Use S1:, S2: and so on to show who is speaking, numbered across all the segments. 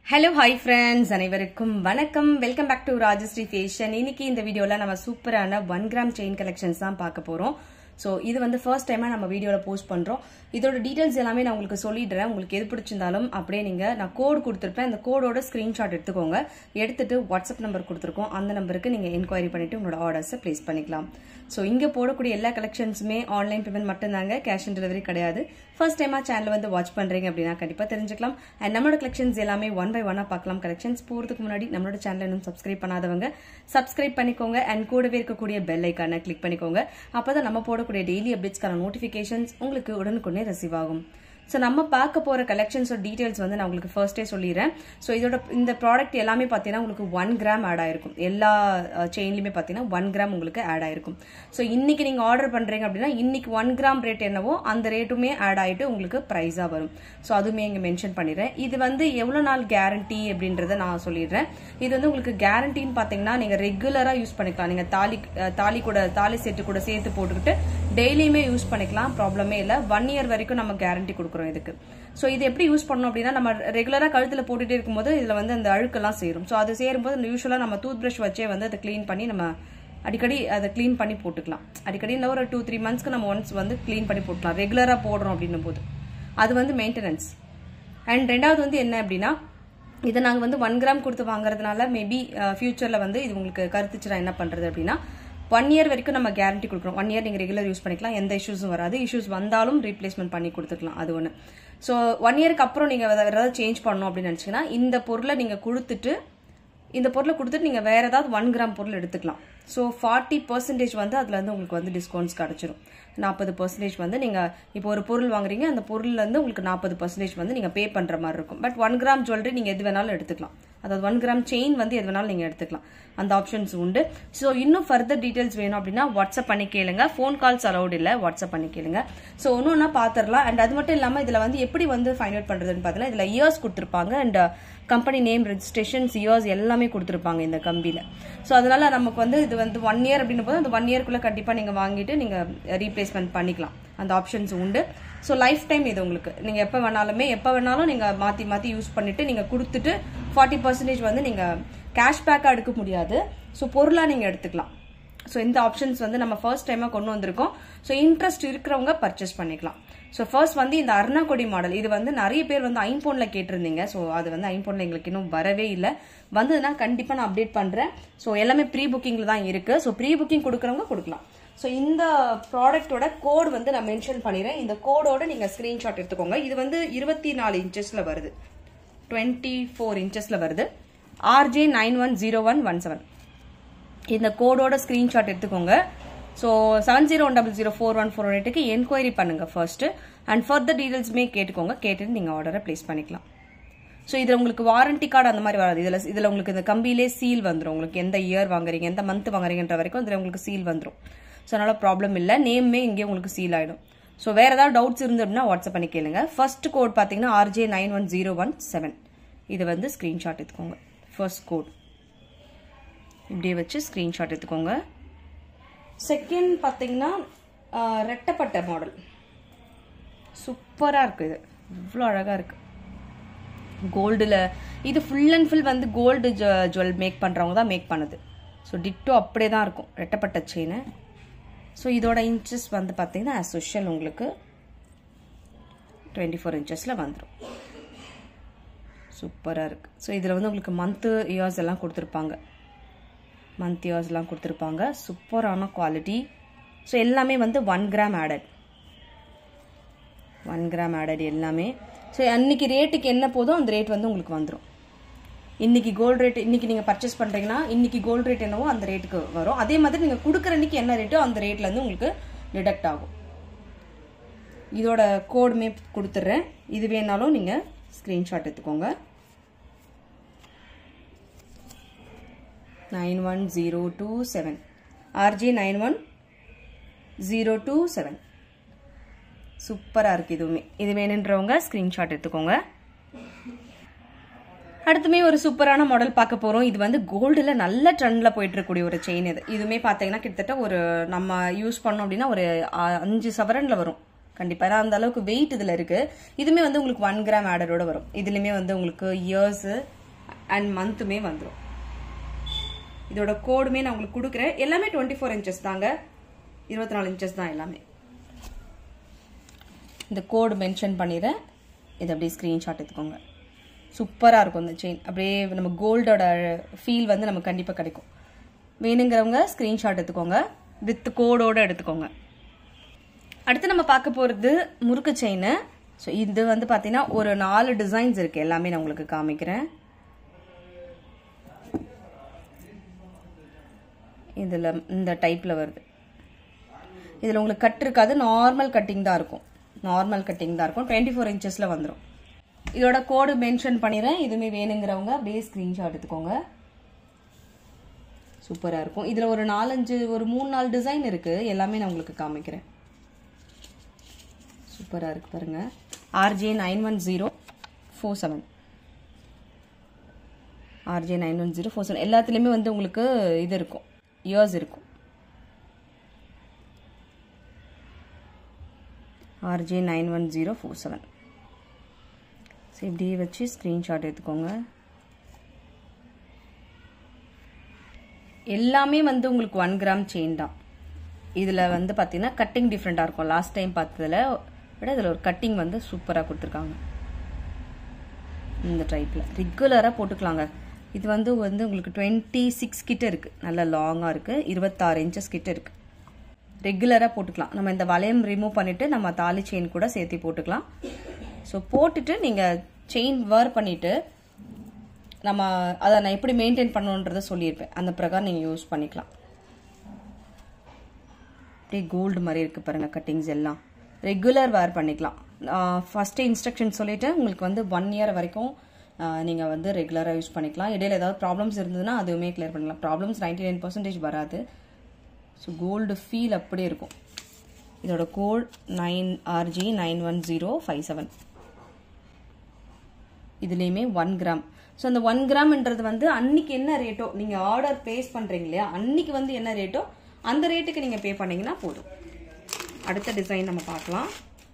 S1: hello hi friends அனைவருக்கும் வணக்கம் welcome back to Rajashree fashion இன்னைக்கு இந்த வீடியோவில் நம்ம சூப்பரான ஒன் கிராம் செயின் கலெக்ஷன்ஸ் தான் பார்க்க போகிறோம் ஸோ இது வந்து ஃபர்ஸ்ட் டைமாக நம்ம வீடியோவில் போஸ்ட் பண்ணுறோம் இதோட டீட்டெயில்ஸ் எல்லாமே நான் உங்களுக்கு சொல்லிடுறேன் உங்களுக்கு எது பிடிச்சிருந்தாலும் அப்படியே நீங்கள் நான் கோட் கொடுத்துருப்பேன் அந்த கோடோட ஸ்க்ரீன்ஷாட் எடுத்துக்கோங்க எடுத்துட்டு வாட்ஸ்அப் நம்பர் கொடுத்துருக்கோம் அந்த நம்பருக்கு நீங்கள் என்கொயரி பண்ணிவிட்டு உங்களோட ஆர்டர்ஸை ப்ளேஸ் பண்ணிக்கலாம் ஸோ இங்கே போடக்கூடிய எல்லா கலெக்ஷன்ஸுமே ஆன்லைன் பேமெண்ட் மட்டும்தாங்க கேஷ் ஆன் டெலிவரி கிடையாது ஃபர்ஸ்ட் டைமாக சேனல் வந்து வாட்ச் பண்ணுறீங்க அப்படின்னா கண்டிப்பாக தெரிஞ்சுக்கலாம் அண்ட் நம்மளோட கலெக்ஷன்ஸ் எல்லாமே ஒன் பை ஒன்னாக பார்க்கலாம் கலெக்ஷன்ஸ் போகிறதுக்கு முன்னாடி நம்மளோட சேனல் இன்னும் சப்ஸ்கிரைப் பண்ணாதவங்க சப்ஸ்கிரைப் பண்ணிக்கோங்க அண்ட் கூடவே இருக்கக்கூடிய பெல் ஐக்கானை கிளிக் பண்ணிக்கோங்க அப்போ தான் நம்ம போடக்கூடிய டெய்லி அப்டேட்ஸ்க்கான நோட்டிஃபிகேஷன்ஸ் உங்களுக்கு உடனுக்குடனே ரிசீவ் ஆகும் ஸோ நம்ம பார்க்க போகிற கலெக்ஷன்ஸோட டீட்டெயில்ஸ் வந்து நான் உங்களுக்கு ஃபர்ஸ்டே சொல்லிடுறேன் ஸோ இதோட இந்த ப்ராடக்ட் எல்லாமே பார்த்தீங்கன்னா உங்களுக்கு ஒன் கிராம் ஆட் ஆயிருக்கும் எல்லா செயின்லையுமே பார்த்தீங்கன்னா ஒன் கிராம் உங்களுக்கு ஆட் ஆயிருக்கும் ஸோ இன்னைக்கு நீங்கள் ஆர்டர் பண்ணுறீங்க அப்படின்னா இன்னைக்கு ஒன் கிராம் ரேட் என்னவோ அந்த ரேட்டுமே ஆட் ஆகிட்டு உங்களுக்கு ப்ரைஸாக வரும் ஸோ அதுவுமே இங்கே மென்ஷன் பண்ணிடுறேன் இது வந்து எவ்வளோ நாள் கேரண்டி அப்படின்றத நான் சொல்லிடுறேன் இது வந்து உங்களுக்கு கேரண்டின்னு பார்த்தீங்கன்னா நீங்கள் ரெகுலராக யூஸ் பண்ணிக்கலாம் நீங்கள் தாலி தாலி கூட தாலி செட்டு கூட சேர்த்து போட்டுக்கிட்டு டெய்லியுமே யூஸ் பண்ணிக்கலாம் ப்ராப்ளமே இல்லை ஒன் இயர் வரைக்கும் நம்ம கேரண்டி கொடுக்குறோம் இதுக்கு ஸோ இது எப்படி யூஸ் பண்ணோம் அப்படின்னா நம்ம ரெகுலராக கழுத்தில் போட்டுட்டே இருக்கும்போது இதில் வந்து அந்த அழுக்கெல்லாம் சேரும் ஸோ அது சேரும்போது யூஸ்வலாக நம்ம டூத் ப்ரஷ் வச்சே வந்து அதை க்ளீன் பண்ணி நம்ம அடிக்கடி அதை க்ளீன் பண்ணி போட்டுக்கலாம் அடிக்கடி இல்லை ஒரு டூ த்ரீ மந்த்ஸ்க்கு நம்ம ஒன்ஸ் வந்து க்ளீன் பண்ணி போட்டுக்கலாம் ரெகுலராக போடுறோம் அப்படின்னும் போது அது வந்து மெயின்டெனன்ஸ் அண்ட் ரெண்டாவது வந்து என்ன அப்படின்னா இதை நாங்கள் வந்து ஒன் கிராம் கொடுத்து வாங்குறதுனால மேபி ஃபியூச்சரில் வந்து இது உங்களுக்கு கருத்துச்சுனா என்ன பண்ணுறது அப்படின்னா ஒன் இயர் வரைக்கும் நம்ம கேரண்டி கொடுக்குறோம் ஒன் இயர் நீங்கள் ரெகுலர் யூஸ் பண்ணிக்கலாம் எந்த இஷ்யூஸும் வராது இஷ்யூஸ் வந்தாலும் ரீப்ளேஸ்மெண்ட் பண்ணி கொடுத்துக்கலாம் அது ஒன்று ஸோ ஒன் இயருக்கு அப்புறம் நீங்கள் வேறு ஏதாவது சேஞ்ச் பண்ணணும் அப்படின்னு நினச்சிங்கன்னா இந்த பொருளை நீங்கள் கொடுத்துட்டு இந்த பொருளை கொடுத்துட்டு நீங்கள் வேறு ஏதாவது ஒன் கிராம் பொருள் எடுத்துக்கலாம் ஸோ ஃபார்ட்டி பர்சன்டேஜ் வந்து அதில் வந்து உங்களுக்கு வந்து டிஸ்கவுண்ட்ஸ் கிடச்சிரும் நாற்பது பர்சன்டேஜ் வந்து நீங்கள் இப்போ ஒரு பொருள் வாங்குறீங்க அந்த பொருள்லேருந்து உங்களுக்கு நாற்பது பர்சன்டேஜ் வந்து நீங்கள் பே பண்ணுற மாதிரி இருக்கும் பட் ஒன் கிராம் ஜுவல்லரி நீங்கள் எது வேணாலும் எடுத்துக்கலாம் அதாவது ஒன் கிராம் செயின் வந்து எது வேணாலும் நீங்கள் எடுத்துக்கலாம் அந்த ஆப்ஷன்ஸ் உண்டு ஸோ இன்னும் ஃபர்தர் டீட்டெயில்ஸ் வேணும் அப்படின்னா வாட்ஸ்அப் பண்ணி கேளுங்க ஃபோன் கால்ஸ் அலௌட் இல்லை வாட்ஸ்அப் பண்ணி கேளுங்க ஸோ ஒன்று ஒன்றா பார்த்துடலாம் அண்ட் அது மட்டும் இல்லாமல் இதில் வந்து எப்படி வந்து ஃபைண்ட் அவுட் பண்ணுறதுன்னு பார்த்தீங்கன்னா இதில் இயர்ஸ் கொடுத்துருப்பாங்க and company name registrations years எல்லாமே கொடுத்துருப்பாங்க இந்த கம்பியில் ஸோ அதனால நமக்கு வந்து இது வந்து ஒன் இயர் அப்படின்னும் போது அந்த ஒன் இயர்க்குள்ளே கண்டிப்பாக நீங்கள் வாங்கிட்டு நீங்கள் ரீப்ளேஸ்மெண்ட் பண்ணிக்கலாம் அந்த ஆப்ஷன்ஸ் உண்டு ஸோ லைஃப் டைம் இது உங்களுக்கு நீங்கள் எப்போ வேணாலுமே எப்போ வேணாலும் நீங்கள் மாற்றி மாற்றி யூஸ் பண்ணிவிட்டு நீங்கள் கொடுத்துட்டு ஃபார்ட்டி பர்சன்டேஜ் வந்து நீங்கள் கேஷ்பேக்காக எடுக்க முடியாது ஸோ பொருளாக நீங்கள் எடுத்துக்கலாம் ஸோ இந்த ஆப்ஷன்ஸ் வந்து நம்ம ஃபர்ஸ்ட் டைமாக கொண்டு வந்திருக்கோம் ஸோ இன்ட்ரெஸ்ட் இருக்கிறவங்க பர்ச்சேஸ் பண்ணிக்கலாம் ஸோ ஃபர்ஸ்ட் வந்து இந்த அருணாக்கொடி மாடல் இது வந்து நிறைய பேர் வந்து ஐம்போனில் கேட்டிருந்தீங்க ஸோ அது வந்து ஐம்போனில் எங்களுக்கு இன்னும் வரவே இல்லை வந்ததுன்னா கண்டிப்பாக நான் அப்டேட் பண்ணுறேன் ஸோ எல்லாமே ப்ரீ புக்கிங்கில் தான் இருக்குது ஸோ ப்ரீ புக்கிங் கொடுக்குறவங்க கொடுக்கலாம் ஸோ இந்த ப்ராடக்ட்டோட கோட் வந்து நான் மென்ஷன் பண்ணிடுறேன் இந்த கோடோட நீங்கள் ஸ்க்ரீன்ஷாட் எடுத்துக்கோங்க இது வந்து இருபத்தி நாலு இன்ச்சஸில் வருது டுவெண்ட்டி ஃபோர் இன்ச்சஸில் வருது RJ nine one zero one one seven இந்த கோடோட ஸ்க்ரீன்ஷாட் எடுத்துக்கோங்க so seven zero one double zero four one four one எயிட்டுக்கு என்கொயரி பண்ணுங்கள் ஃபர்ஸ்ட் அண்ட் ஃபர்தர் டீட்டெயில்ஸுமே கேட்டுக்கோங்க கேட்டுட்டு நீங்கள் ஆர்டரை ப்ளேஸ் பண்ணிக்கலாம் ஸோ இதில் உங்களுக்கு வாரண்டி கார்டு அந்த மாதிரி வராது இதில் இதில் உங்களுக்கு இந்த கம்பியிலே சீல் வந்துடும் உங்களுக்கு எந்த இயர் வாங்குறீங்க எந்த மந்த் வாங்குறீங்கன்ற வரைக்கும் இதில் உங்களுக்கு சீல் வந்துடும் ஸோ அதனால் ப்ராப்ளம் இல்லை நேமே இங்கே உங்களுக்கு சீல் ஆகிடும் ஸோ வேறு ஏதாவது டவுட்ஸ் இருந்து அப்படின்னா வாட்ஸ்அப் பண்ணி கேளுங்க ஃபர்ஸ்ட் கோட் பார்த்தீங்கன்னா RJ nine one zero one seven இது வந்து ஸ்க்ரீன்ஷாட் எடுத்துக்கோங்க ஃபர்ஸ்ட் கோட் இப்படியே வச்சு ஸ்க்ரீன்ஷாட் எடுத்துக்கோங்க செகண்ட் பார்த்தீங்கன்னா ரெட்டப்பட்ட மாடல் சூப்பராக இருக்குது இது இவ்வளோ அழகாக இருக்குது கோல்டில் இது ஃபுல் அண்ட் ஃபுல் வந்து கோல்டு ஜுவல் மேக் பண்ணுறவங்க தான் மேக் பண்ணுது ஸோ டிட்டோ அப்படியே தான் இருக்கும் ரெட்டப்பட்ட செயின் ஸோ இதோட இன்ச்சஸ் வந்து பார்த்தீங்கன்னா ஆஸ் யூஷுவல் உங்களுக்கு டுவெண்ட்டி ஃபோர் இன்ச்சஸில் வந்துடும் சூப்பராக இருக்குது ஸோ இதில் வந்து உங்களுக்கு மந்த்து இயர்ஸ் எல்லாம் கொடுத்துருப்பாங்க மந்த் இயர்ஸ்லாம் கொடுத்துருப்பாங்க சூப்பரான குவாலிட்டி ஸோ எல்லாமே வந்து one gram added one gram added எல்லாமே ஸோ அன்னைக்கு ரேட்டுக்கு என்ன போதோ அந்த ரேட் வந்து உங்களுக்கு வந்துடும் இன்னைக்கு கோல்டு ரேட் இன்னைக்கு நீங்கள் பர்ச்சேஸ் பண்ணுறீங்கன்னா இன்னைக்கு கோல்டு ரேட் என்னவோ அந்த ரேட்டுக்கு வரும் அதே மாதிரி நீங்கள் கொடுக்குற அன்னைக்கு என்ன ரேட்டோ அந்த ரேட்லேருந்து உங்களுக்கு டிடக்ட் ஆகும் இதோட கோடுமே கொடுத்துட்றேன் இது வேணாலும் நீங்கள் ஸ்க்ரீன்ஷாட் எடுத்துக்கோங்க nine one zero two seven RG nine one zero two seven சூப்பராக இருக்குது இதுவுமே இது வேணுன்றவங்க ஸ்க்ரீன்ஷாட் எடுத்துக்கோங்க அடுத்துமே ஒரு சூப்பரான மாடல் பார்க்க போகிறோம் இது வந்து கோல்டில் நல்ல ட்ரெண்டில் போயிட்டு இருக்கக்கூடிய ஒரு செயின் இது இதுவுமே பார்த்தீங்கன்னா கிட்டத்தட்ட ஒரு நம்ம யூஸ் பண்ணோம் அப்படின்னா ஒரு அஞ்சு சவரனில் வரும் கண்டிப்பாக ஏன்னா அந்த அளவுக்கு வெயிட் இதில் இருக்கு இதுமே வந்து உங்களுக்கு ஒன் கிராம் ஆடரோட வரும் இதுலையுமே வந்து உங்களுக்கு இயர்ஸ் அண்ட் மந்த்துமே வந்துடும் இதோட கோடுமே நான் உங்களுக்கு கொடுக்குறேன் எல்லாமே டுவெண்ட்டி ஃபோர் இன்ச்சஸ் தாங்க இருபத்தி நாலு இன்ச்சஸ் தான் எல்லாமே இந்த கோடு மென்ஷன் பண்ணிடுறேன் இது அப்படியே ஸ்க்ரீன்ஷாட் எடுத்துக்கோங்க சூப்பராக இருக்கும் இந்த செயின் அப்படியே நம்ம கோல்டோட ஃபீல் வந்து நமக்கு கண்டிப்பாக கிடைக்கும் வேணுங்கிறவங்க ஸ்க்ரீன்ஷாட் எடுத்துக்கோங்க வித் கோடோட எடுத்துக்கோங்க அடுத்து நம்ம பார்க்க போகிறது முறுக்கு செயின் ஸோ இது வந்து பார்த்தீங்கன்னா ஒரு நாலு டிசைன்ஸ் இருக்குது எல்லாமே நான் உங்களுக்கு காமிக்கிறேன் இதில் இந்த டைப்பில் வருது இதில் உங்களுக்கு கட் இருக்காது நார்மல் கட்டிங் தான் இருக்கும் நார்மல் கட்டிங் தான் இருக்கும் டுவெண்ட்டி ஃபோர் இன்ச்சஸில் வந்துடும் இதோட கோடு மென்ஷன் பண்ணிடுறேன் இதுவுமே வேணுங்கிறவங்க அப்படியே ஸ்க்ரீன்ஷாட் எடுத்துக்கோங்க சூப்பராக இருக்கும் இதில் ஒரு நாலஞ்சு ஒரு மூணு நாலு டிசைன் இருக்குது எல்லாமே நான் உங்களுக்கு காமிக்கிறேன் சூப்பராக இருக்கு பாருங்க RJ nine one zero four seven RJ nine one zero four seven எல்லாத்துலேயுமே வந்து உங்களுக்கு இது இருக்கும் இயர்ஸ் இருக்கும் RJ nine one zero four seven so இப்படியே வச்சு ஸ்க்ரீன்ஷாட் எடுத்துக்கோங்க எல்லாமே வந்து உங்களுக்கு ஒன் கிராம் செயின் தான் இதில் வந்து பார்த்தீங்கன்னா கட்டிங் டிஃப்ரெண்ட்டாக இருக்கும் லாஸ்ட் டைம் பார்த்ததில் விட இதில் ஒரு கட்டிங் வந்து சூப்பராக கொடுத்துருக்காங்க இந்த டைப்பில் ரெகுலராக போட்டுக்கலாங்க இது வந்து வந்து உங்களுக்கு டுவெண்ட்டி சிக்ஸ் கிட்ட இருக்குது நல்ல லாங்காக இருக்குது இருபத்தாறு இன்ச்சஸ் கிட்ட இருக்குது ரெகுலராக போட்டுக்கலாம் நம்ம இந்த வளையம் ரிமூவ் பண்ணிவிட்டு நம்ம தாலி செயின் கூட சேர்த்து போட்டுக்கலாம் ஸோ போட்டுட்டு நீங்கள் செயின் வேர் பண்ணிவிட்டு நம்ம அதை நான் எப்படி மெயின்டைன் பண்ணணுன்றதை சொல்லியிருப்பேன் அந்த பிரகாரம் நீங்கள் யூஸ் பண்ணிக்கலாம் அப்படியே கோல்டு மாதிரி இருக்குது பாருங்கள் கட்டிங்ஸ் எல்லாம் ரெகுலர் வேர் பண்ணிக்கலாம் ஃபஸ்ட்டு இன்ஸ்ட்ரக்ஷன் சொல்லிவிட்டு உங்களுக்கு வந்து ஒன் இயர் வரைக்கும் நீங்கள் வந்து ரெகுலராக யூஸ் பண்ணிக்கலாம் இடையில ஏதாவது ப்ராப்ளம்ஸ் இருந்ததுன்னா அதுவுமே கிளியர் பண்ணலாம் ப்ராப்ளம்ஸ் நைன்டி நைன் பர்சன்டேஜ் வராது ஸோ கோல்டு ஃபீல் அப்படியே இருக்கும் இதோட code nine RG nine one zero five seven இதுலேயுமே ஒன் கிராம் ஸோ அந்த ஒன் கிராம்ன்றது வந்து அன்னைக்கு என்ன ரேட்டோ நீங்கள் ஆர்டர் பேஸ் பண்ணுறீங்க இல்லையா அன்னைக்கு வந்து என்ன ரேட்டோ அந்த ரேட்டுக்கு நீங்கள் பே பண்ணீங்கன்னா போதும் அடுத்த டிசைன் நம்ம பார்க்கலாம்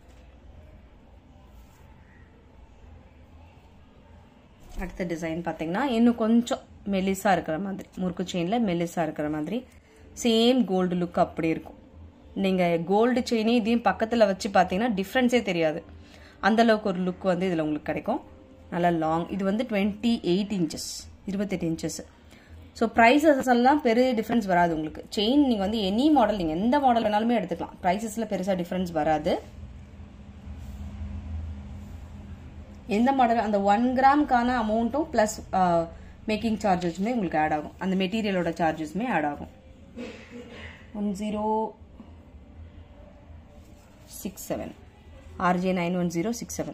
S1: அடுத்த டிசைன் பார்த்தீங்கன்னா இன்னும் கொஞ்சம் மெலிஸாக இருக்கிற மாதிரி முறுக்கு செயினில் மெலிஸாக இருக்கிற மாதிரி சேம் கோல்டு லுக் அப்படி இருக்கும் நீங்கள் கோல்டு செயினே இதையும் பக்கத்தில் வச்சு பார்த்தீங்கன்னா டிஃப்ரென்ஸே தெரியாது அந்தளவுக்கு ஒரு லுக் வந்து இதில் உங்களுக்கு கிடைக்கும் நல்லா லாங் இது வந்து டுவெண்ட்டி எயிட் இன்ச்சஸ் இருபத்தெட்டு இன்ச்சஸ் ஸோ ப்ரைஸஸ் எல்லாம் பெரிய டிஃப்ரென்ஸ் வராது உங்களுக்கு செயின் நீங்கள் வந்து எனி மாடல் நீங்கள் எந்த மாடல் வேணாலுமே எடுத்துக்கலாம் ப்ரைஸஸில் பெருசாக டிஃப்ரென்ஸ் வராது எந்த மாடல் அந்த ஒன் கிராம்க்கான அமௌண்ட்டும் ப்ளஸ் மேக்கிங் சார்ஜஸுமே உங்களுக்கு ஆட் ஆகும் அந்த மெட்டீரியலோட சார்ஜஸுமே ஆட் ஆகும் one zero six seven RJ nine one zero six seven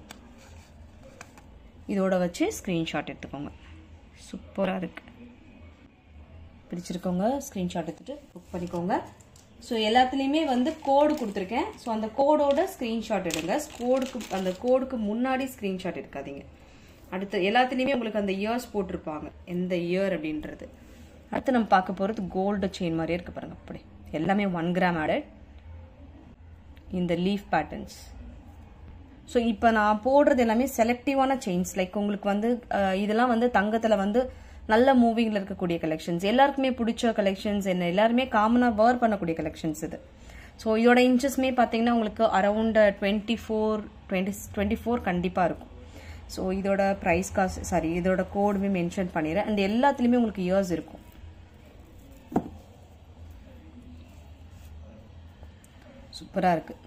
S1: இதோட வச்சு ஸ்க்ரீன்ஷாட் எடுத்துக்கோங்க சூப்பராக இருக்குது பிடிச்சிருக்கோங்க ஸ்க்ரீன்ஷாட் எடுத்துகிட்டு புக் பண்ணிக்கோங்க ஸோ எல்லாத்துலேயுமே வந்து கோடு கொடுத்துருக்கேன் ஸோ அந்த கோடோட ஸ்க்ரீன்ஷாட் எடுங்க கோடுக்கு அந்த கோடுக்கு முன்னாடி ஸ்க்ரீன்ஷாட் எடுக்காதீங்க அடுத்து எல்லாத்துலேயுமே உங்களுக்கு அந்த இயர்ஸ் போட்டிருப்பாங்க எந்த இயர் அப்படின்றது அடுத்து நம்ம பார்க்க போகிறது கோல்டு செயின் மாதிரியே இருக்கு பாருங்க அப்படி எல்லாமே ஒன் கிராம் ஆடட் இந்த லீஃப் பேட்டர்ன்ஸ் ஸோ இப்போ நான் போடுறது எல்லாமே செலக்டிவான செயின்ஸ் லைக் உங்களுக்கு வந்து இதெல்லாம் வந்து தங்கத்தில் வந்து நல்ல மூவிங்கில் இருக்கக்கூடிய கலெக்ஷன்ஸ் எல்லாருக்குமே பிடிச்ச கலெக்ஷன்ஸ் என்ன எல்லாருமே காமனாக வேர் பண்ணக்கூடிய கலெக்ஷன்ஸ் இது ஸோ இதோட இன்ச்சஸ்மே பார்த்தீங்கன்னா உங்களுக்கு around twenty four twenty twenty four கண்டிப்பாக இருக்கும் ஸோ இதோட ப்ரைஸ் காசு சாரி இதோட கோடுமே மென்ஷன் பண்ணிடுறேன் அந்த எல்லாத்துலேயுமே உங்களுக்கு இயர்ஸ் இருக்கும் சூப்பராக இருக்குது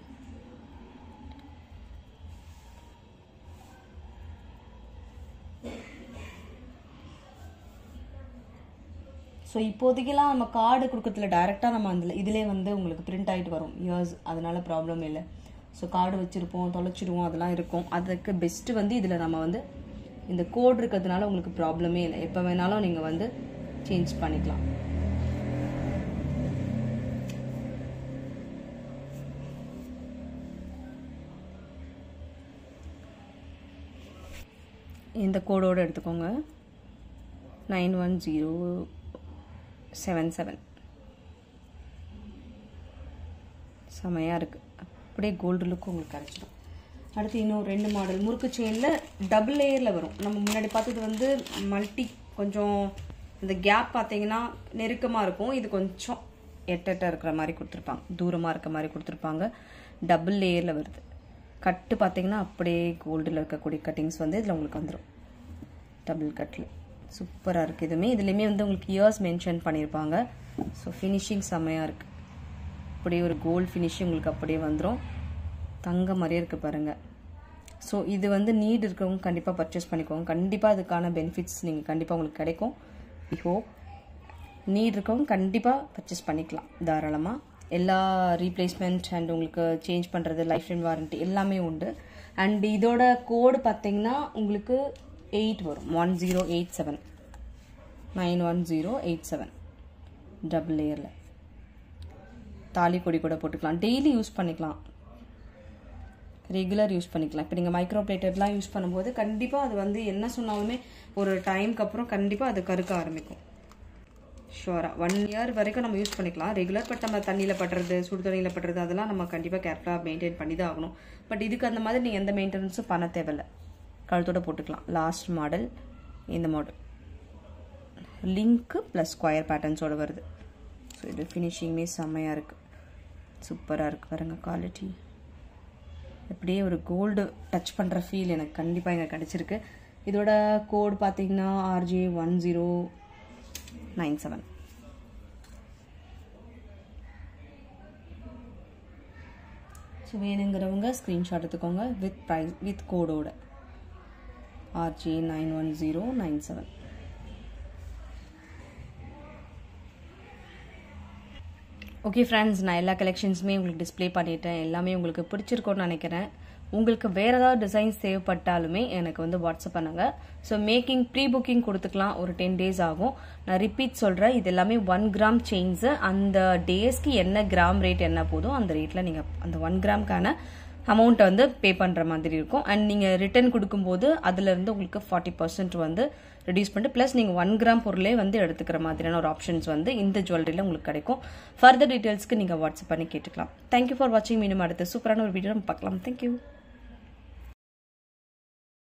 S1: ஸோ இப்போதைக்கெல்லாம் நம்ம கார்டு கொடுக்கறதுல டைரெக்டாக நம்ம அதில் இதிலே வந்து உங்களுக்கு பிரிண்ட் ஆகிட்டு வரும் இயர்ஸ் அதனால ப்ராப்ளம் இல்லை ஸோ கார்டு வச்சுருப்போம் தொலைச்சிடுவோம் அதெல்லாம் இருக்கும் அதுக்கு பெஸ்ட்டு வந்து இதில் நம்ம வந்து இந்த கோட் இருக்கிறதுனால உங்களுக்கு ப்ராப்ளமே இல்லை எப்போ வேணாலும் நீங்கள் வந்து சேஞ்ச் பண்ணிக்கலாம் இந்த கோடோடு எடுத்துக்கோங்க nine one zero seven seven செமையாக இருக்குது அப்படியே கோல்டு லுக் உங்களுக்கு கிடைச்சிடும் அடுத்து இன்னும் ரெண்டு மாடல் முறுக்கு செயினில் டபுள் லேயரில் வரும் நம்ம முன்னாடி பார்த்தது வந்து மல்டி கொஞ்சம் இந்த கேப் பார்த்தீங்கன்னா நெருக்கமாக இருக்கும் இது கொஞ்சம் எட்டெட்ட இருக்கிற மாதிரி கொடுத்துருப்பாங்க தூரமாக இருக்க மாதிரி கொடுத்துருப்பாங்க டபுள் லேயரில் வருது கட்டு பார்த்தீங்கன்னா அப்படியே கோல்டில் இருக்கக்கூடிய கட்டிங்ஸ் வந்து இதில் உங்களுக்கு வந்துடும் டபுள் கட்டில் சூப்பராக இருக்குது இதுவுமே இதுலேயுமே வந்து உங்களுக்கு இயர்ஸ் மென்ஷன் பண்ணியிருப்பாங்க ஸோ ஃபினிஷிங் செம்மையாக இருக்குது அப்படியே ஒரு கோல்டு ஃபினிஷிங் உங்களுக்கு அப்படியே வந்துடும் தங்க மாதிரியே இருக்குது பாருங்கள் ஸோ இது வந்து நீட் இருக்கிறவங்க கண்டிப்பாக பர்ச்சேஸ் பண்ணிக்கோங்க கண்டிப்பாக அதுக்கான பெனிஃபிட்ஸ் நீங்கள் கண்டிப்பாக உங்களுக்கு கிடைக்கும் வி ஹோப் நீட் இருக்கவங்க கண்டிப்பாக பர்ச்சேஸ் பண்ணிக்கலாம் தாராளமாக எல்லா ரீப்ளேஸ்மெண்ட் அண்ட் உங்களுக்கு சேஞ்ச் பண்ணுறது லைஃப் டைம் வாரண்ட்டி எல்லாமே உண்டு அண்ட் இதோட கோடு பார்த்தீங்கன்னா உங்களுக்கு எயிட் வரும் one zero eight seven nine one zero eight seven double லேயரில் தாலி கொடி கூட போட்டுக்கலாம் டெய்லி யூஸ் பண்ணிக்கலாம் ரெகுலர் யூஸ் பண்ணிக்கலாம் இப்போ நீங்கள் மைக்ரோ பிளேட்டட்லாம் யூஸ் பண்ணும்போது கண்டிப்பாக அது வந்து என்ன சொன்னாலுமே ஒரு டைம்க்கு அப்புறம் கண்டிப்பாக அது கருக்க ஆரம்பிக்கும் ஷுவராக ஒன் இயர் வரைக்கும் நம்ம யூஸ் பண்ணிக்கலாம் ரெகுலர் பட் நம்ம தண்ணியில் பட்டுறது சுடு தண்ணியில் பட்டுறது அதெல்லாம் நம்ம கண்டிப்பாக கேர்ஃபுல்லாக மெயின்டைன் பண்ணி தான் ஆகணும் பட் இதுக்கு அந்த மாதிரி நீங்கள் எந்த மெயின்டெனன்ஸும் பண்ண தேவையில்ல கழுத்தோட போட்டுக்கலாம் லாஸ்ட் மாடல் இந்த மாடல் லிங்க்கு ப்ளஸ் ஸ்கொயர் பேட்டர்ன்ஸோட வருது ஸோ இது ஃபினிஷிங்குமே செம்மையாக இருக்குது சூப்பராக இருக்குது பாருங்க குவாலிட்டி அப்படியே ஒரு கோல்டு டச் பண்ணுற ஃபீல் எனக்கு கண்டிப்பாக இங்கே கிடச்சிருக்கு இதோட கோட் பார்த்தீங்கன்னா RJ one zero nine seven so வேணுங்கிறவங்க ஸ்க்ரீன்ஷாட் எடுத்துக்கோங்க வித் ப்ரைஸ் வித் கோடோட RJ nine one zero nine seven okay friends நான் எல்லா கலெக்ஷன்ஸுமே உங்களுக்கு டிஸ்ப்ளே பண்ணிட்டேன் எல்லாமே உங்களுக்கு பிடிச்சிருக்கோன்னு நினைக்கிறேன் உங்களுக்கு வேறு ஏதாவது டிசைன்ஸ் தேவைப்பட்டாலுமே எனக்கு வந்து வாட்ஸ்அப் பண்ணுங்க ஸோ மேக்கிங் ப்ரீ புக்கிங் கொடுத்துக்கலாம் ஒரு டென் டேஸ் ஆகும் நான் ரிப்பீட் சொல்கிறேன் இது எல்லாமே ஒன் கிராம் செயின்ஸு அந்த டேஸ்க்கு என்ன கிராம் ரேட் என்ன போதும் அந்த ரேட்டில் நீங்கள் அந்த ஒன் கிராம்க்கான அமௌண்ட்டை வந்து பே பண்ணுற மாதிரி இருக்கும் அண்ட் நீங்கள் ரிட்டர்ன் கொடுக்கும்போது அதுலேருந்து உங்களுக்கு ஃபார்ட்டி பர்சன்ட் வந்து ரெடியூஸ் பண்ணிட்டு ப்ளஸ் நீங்கள் ஒன் கிராம் பொருளே வந்து எடுத்துக்கிற மாதிரியான ஒரு ஆப்ஷன்ஸ் வந்து இந்த ஜுவல்லரியில் உங்களுக்கு கிடைக்கும் ஃபர்தர் டீட்டெயில்ஸ்க்கு நீங்கள் வாட்ஸ்அப் பண்ணி கேட்டுக்கலாம் தேங்க்யூ ஃபார் வாட்சிங் மீண்டும் அடுத்த சூப்பரான ஒரு வீடியோ நம்ம பார்க்கலாம் தேங்க்யூ